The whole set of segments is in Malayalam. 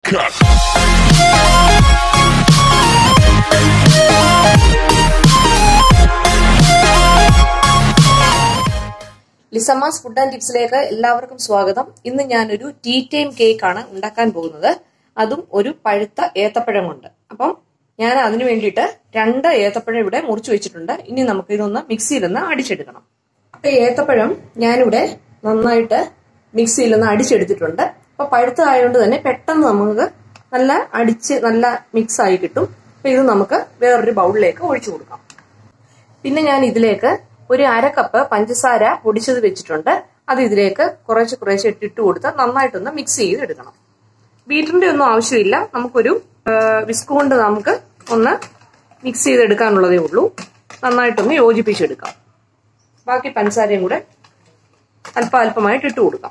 ലിസമ്മാസ് ഫുഡ് ആൻഡ് ടിപ്സിലേക്ക് എല്ലാവർക്കും സ്വാഗതം ഇന്ന് ഞാനൊരു ടീ ടൈം കേക്ക് ആണ് ഉണ്ടാക്കാൻ പോകുന്നത് അതും ഒരു പഴുത്ത ഏത്തപ്പഴം കൊണ്ട് അപ്പം ഞാൻ അതിനു വേണ്ടിയിട്ട് രണ്ട് ഏത്തപ്പഴം ഇവിടെ മുറിച്ചു വെച്ചിട്ടുണ്ട് ഇനി നമുക്ക് ഇതൊന്ന് മിക്സിയിലൊന്ന് അടിച്ചെടുക്കണം അപ്പൊ ഏത്തപ്പഴം ഞാനിവിടെ നന്നായിട്ട് മിക്സിയിലൊന്ന് അടിച്ചെടുത്തിട്ടുണ്ട് അപ്പൊ പഴുത്തതായതുകൊണ്ട് തന്നെ പെട്ടെന്ന് നമുക്ക് നല്ല അടിച്ച് നല്ല മിക്സ് ആയി കിട്ടും അപ്പൊ ഇത് നമുക്ക് വേറൊരു ബൗളിലേക്ക് ഒഴിച്ചു കൊടുക്കാം പിന്നെ ഞാൻ ഇതിലേക്ക് ഒരു അര കപ്പ് പഞ്ചസാര പൊടിച്ചത് വെച്ചിട്ടുണ്ട് അത് ഇതിലേക്ക് കുറേശ്ശെ കുറേശ്ശെ ഇട്ടിട്ട് കൊടുത്ത് നന്നായിട്ടൊന്ന് മിക്സ് ചെയ്തെടുക്കണം ബീറ്ററിന്റെ ഒന്നും ആവശ്യമില്ല നമുക്കൊരു വിസ്ക് കൊണ്ട് നമുക്ക് ഒന്ന് മിക്സ് ചെയ്തെടുക്കാനുള്ളതേ ഉള്ളൂ നന്നായിട്ടൊന്ന് യോജിപ്പിച്ചെടുക്കാം ബാക്കി പഞ്ചസാരയും കൂടെ അല്പം അല്പമായിട്ട് ഇട്ട് കൊടുക്കാം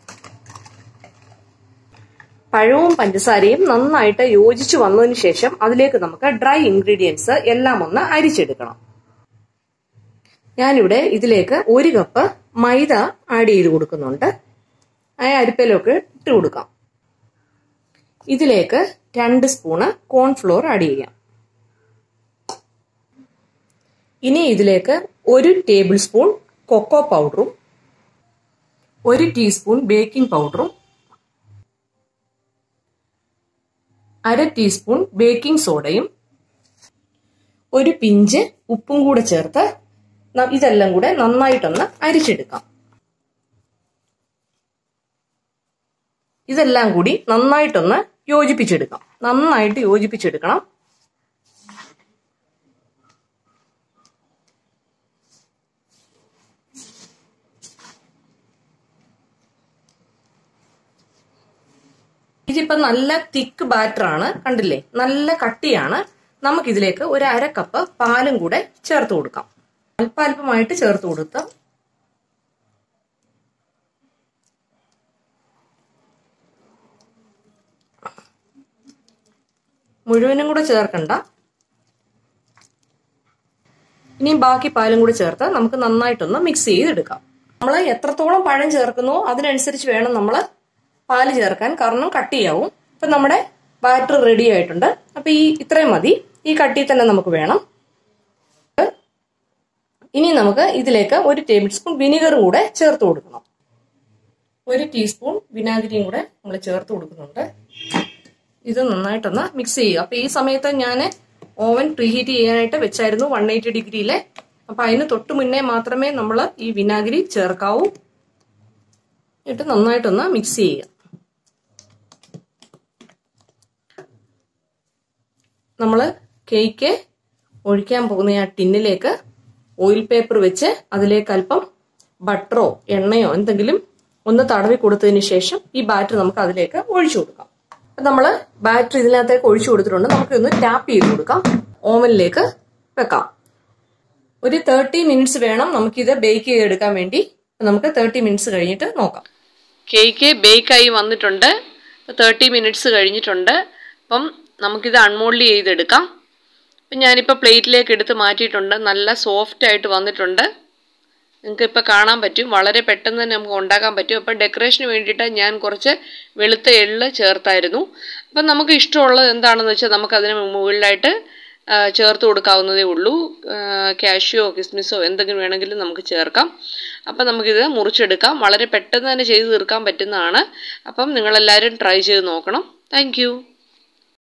പഴവും പഞ്ചസാരയും നന്നായിട്ട് യോജിച്ചു വന്നതിന് ശേഷം അതിലേക്ക് നമുക്ക് ഡ്രൈ ഇൻഗ്രീഡിയൻസ് എല്ലാം ഒന്ന് അരിച്ചെടുക്കണം ഞാനിവിടെ ഇതിലേക്ക് ഒരു കപ്പ് മൈദ ആഡ് ചെയ്ത് കൊടുക്കുന്നുണ്ട് ആ അരിപ്പയിലൊക്കെ ഇട്ട് കൊടുക്കാം ഇതിലേക്ക് രണ്ട് സ്പൂണ് കോൺഫ്ലോർ ആഡ് ചെയ്യാം ഇനി ഇതിലേക്ക് ഒരു ടേബിൾ സ്പൂൺ കൊക്കോ പൗഡറും ഒരു ടീസ്പൂൺ ബേക്കിംഗ് പൗഡറും അര ടീസ്പൂൺ ബേക്കിംഗ് സോഡയും ഒരു പിഞ്ച് ഉപ്പും കൂടെ ചേർത്ത് ഇതെല്ലാം കൂടെ നന്നായിട്ടൊന്ന് അരിച്ചെടുക്കാം ഇതെല്ലാം കൂടി നന്നായിട്ടൊന്ന് യോജിപ്പിച്ചെടുക്കാം നന്നായിട്ട് യോജിപ്പിച്ചെടുക്കണം ഇതിപ്പോ നല്ല തിക്ക് ബാറ്റർ ആണ് കണ്ടില്ലേ നല്ല കട്ടിയാണ് നമുക്കിതിലേക്ക് ഒരു അര കപ്പ് പാലും കൂടെ ചേർത്ത് കൊടുക്കാം അല്പാൽപമായിട്ട് ചേർത്ത് കൊടുത്ത് മുഴുവനും കൂടെ ചേർക്കണ്ട ഇനിയും ബാക്കി പാലും കൂടി ചേർത്ത് നമുക്ക് നന്നായിട്ടൊന്ന് മിക്സ് ചെയ്തെടുക്കാം നമ്മൾ എത്രത്തോളം പഴം ചേർക്കുന്നോ അതിനനുസരിച്ച് വേണം നമ്മൾ പാല് ചേർക്കാൻ കാരണം കട്ടിയാവും ഇപ്പൊ നമ്മുടെ ബാറ്റർ റെഡി ആയിട്ടുണ്ട് അപ്പൊ ഈ ഇത്രയും മതി ഈ കട്ടി തന്നെ നമുക്ക് വേണം ഇനി നമുക്ക് ഇതിലേക്ക് ഒരു ടേബിൾ സ്പൂൺ വിനീഗറും കൂടെ ചേർത്ത് കൊടുക്കണം ഒരു ടീസ്പൂൺ വിനാഗിരിയും കൂടെ നമ്മൾ ചേർത്ത് കൊടുക്കുന്നുണ്ട് ഇത് നന്നായിട്ടൊന്ന് മിക്സ് ചെയ്യുക അപ്പൊ ഈ സമയത്ത് ഞാൻ ഓവൻ പ്രീഹീറ്റ് ചെയ്യാനായിട്ട് വെച്ചായിരുന്നു വൺ എയ്റ്റി ഡിഗ്രിയിലെ അപ്പൊ അതിന് തൊട്ട് മുന്നേ മാത്രമേ നമ്മൾ ഈ വിനാഗിരി ചേർക്കാവൂ എന്നിട്ട് നന്നായിട്ടൊന്ന് മിക്സ് ചെയ്യുക നമ്മൾ കേക്ക് ഒഴിക്കാൻ പോകുന്ന ആ ടിന്നിലേക്ക് ഓയിൽ പേപ്പർ വെച്ച് അതിലേക്ക് അല്പം ബട്ടറോ എണ്ണയോ എന്തെങ്കിലും ഒന്ന് തടവി കൊടുത്തതിന് ശേഷം ഈ ബാറ്റർ നമുക്ക് അതിലേക്ക് ഒഴിച്ചു കൊടുക്കാം അപ്പൊ നമ്മൾ ബാറ്റർ ഇതിനകത്തേക്ക് ഒഴിച്ചു കൊടുത്തിട്ടുണ്ട് നമുക്ക് ഒന്ന് ടാപ്പ് ചെയ്ത് കൊടുക്കാം ഓവനിലേക്ക് വെക്കാം ഒരു തേർട്ടി മിനിറ്റ്സ് വേണം നമുക്കിത് ബേക്ക് ചെയ്തെടുക്കാൻ വേണ്ടി നമുക്ക് തേർട്ടി മിനിറ്റ്സ് കഴിഞ്ഞിട്ട് നോക്കാം കേക്ക് ബേക്കായി വന്നിട്ടുണ്ട് തേർട്ടി മിനിറ്റ്സ് കഴിഞ്ഞിട്ടുണ്ട് അപ്പം നമുക്കിത് അൺമോൾഡ് ചെയ്തെടുക്കാം അപ്പം ഞാനിപ്പോൾ പ്ലേറ്റിലേക്ക് എടുത്ത് മാറ്റിയിട്ടുണ്ട് നല്ല സോഫ്റ്റ് ആയിട്ട് വന്നിട്ടുണ്ട് നിങ്ങൾക്ക് ഇപ്പോൾ കാണാൻ പറ്റും വളരെ പെട്ടെന്ന് തന്നെ നമുക്ക് ഉണ്ടാക്കാൻ പറ്റും അപ്പം ഡെക്കറേഷന് വേണ്ടിയിട്ട് ഞാൻ കുറച്ച് വെളുത്ത എള്ള് ചേർത്തായിരുന്നു അപ്പം നമുക്ക് ഇഷ്ടമുള്ളത് എന്താണെന്ന് വെച്ചാൽ നമുക്കതിന് മുകളിലായിട്ട് ചേർത്ത് കൊടുക്കാവുന്നതേ ഉള്ളൂ കാഷ്യോ കിസ്മിസോ എന്തെങ്കിലും വേണമെങ്കിലും നമുക്ക് ചേർക്കാം അപ്പം നമുക്കിത് മുറിച്ചെടുക്കാം വളരെ പെട്ടെന്ന് തന്നെ ചെയ്ത് തീർക്കാൻ പറ്റുന്നതാണ് അപ്പം നിങ്ങളെല്ലാവരും ട്രൈ ചെയ്ത് നോക്കണം താങ്ക്